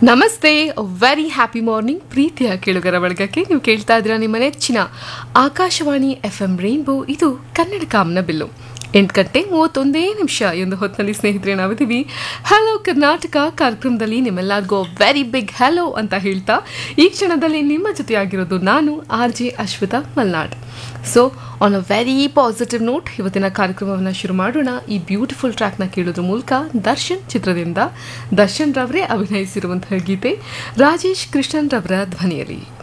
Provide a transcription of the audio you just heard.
ನಮಸ್ತೆ very happy morning ಪ್ರೀತಿಯ ಕೇಳುಗರ ಬಳಗಕ್ಕೆ ನೀವು ಕೇಳ್ತಾ ಇದ್ದೀರಾ ನಿಮ್ಮ ನೆಚ್ಚಿನ ಆಕಾಶವಾಣಿ ಎಫ್ ಎಂ ರೈನ್ಬೋ ಇದು ಕನ್ನಡ ಕಾಮನ ಬಿಲ್ಲು ಎಂಟು ಗಂಟೆ ಮೂವತ್ತೊಂದೇ ನಿಮಿಷ ಎಂದು ಹೊತ್ತಿನಲ್ಲಿ ಸ್ನೇಹಿತರೆ ನಾವಿದ್ದೀವಿ ಹಲೋ ಕರ್ನಾಟಕ ಕಾರ್ಯಕ್ರಮದಲ್ಲಿ ನಿಮ್ಮೆಲ್ಲರಿಗೂ ವೆರಿ ಬಿಗ್ ಹಲೋ ಅಂತ ಹೇಳ್ತಾ ಈ ಕ್ಷಣದಲ್ಲಿ ನಿಮ್ಮ ಜೊತೆಯಾಗಿರೋದು ನಾನು R J Ashwitha Malnad so on a very positive note ಇವತ್ತಿನ ಕಾರ್ಯಕ್ರಮವನ್ನು ಶುರು ಮಾಡೋಣ ಈ ಬ್ಯೂಟಿಫುಲ್ ಟ್ರ್ಯಾಕ್ನ ಕೇಳೋದ್ರ ಮೂಲಕ ದರ್ಶನ್ ಚಿತ್ರದಿಂದ ದರ್ಶನ್ ರವರೇ ಅಭಿನಯಿಸಿರುವಂತಹ ಗೀತೆ ರಾಜೇಶ್ ಕೃಷ್ಣನ್ ರವರ ಧ್ವನಿಯಲ್ಲಿ